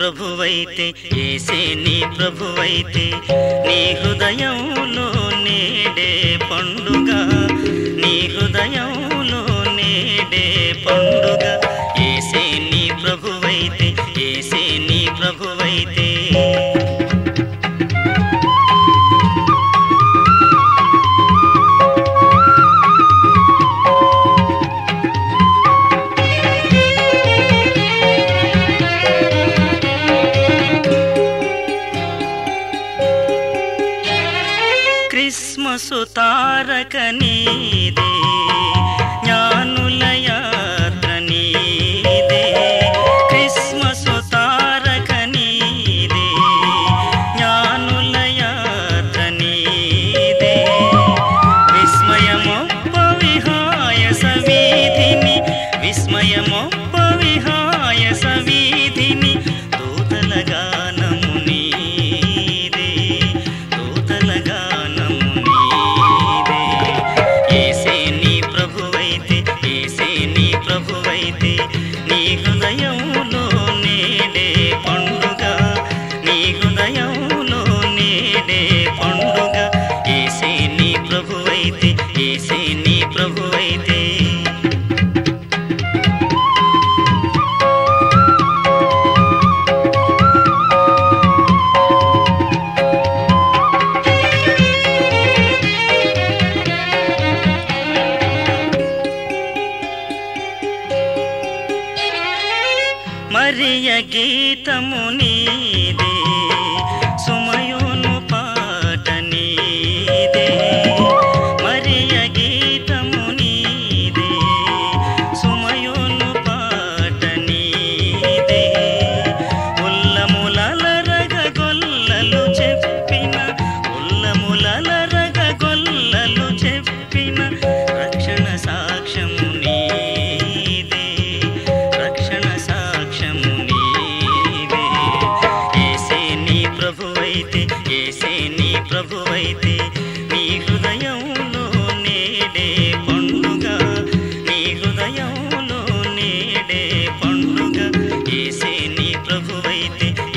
ప్రభువైతే ఏసే నీ ప్రభువైతే నీ హృదయంలో నేడే పండుగ నీ హృదయంలో నేడే పండుగ ఏసే నీ ప్రభువైతే ఏసే నీ ప్రభువైతే క్రిస్మసు తారక నీదే జ్ఞానుల యాత్ర నీదే క్రిస్మసు తారక నీదే జ్ఞానుల యాత్ర నీదే విస్మయమొప్ప విహాయస వీధిని విస్మయమొప్ప విహాయస వీధిని దూతల గానము నీదే దూతల గానము నీదే ఏసే నీ ప్రభువైతే ఏసే నీ ప్రభువైతే నీ హృదయంలో నేడే పండుగ నీ హృదయంలో నేడే పండుగ ఏసే నీ ప్రభువైతే ఏసే నీ ప్రభువైతే మరియ గీతము నీదే సుమయోను పాట నీదే మరియ గీతము నీదే సుమయోను పాట నీదే ఉల్లములల రగగొల్లలు చెప్పిన ఉల్లములల రగగొల్లలు చెప్పిన రక్షణ సాక్ష్యము నీదే రక్షణ సాక్ష్యము నీదే ఏసే నీ ప్రభువైతే ఏసే నీ ప్రభువైతే నీ హృదయంలో నేడే పండుగ నీ హృదయంలో నేడే పండుగ ఏసే నీ ప్రభువైతే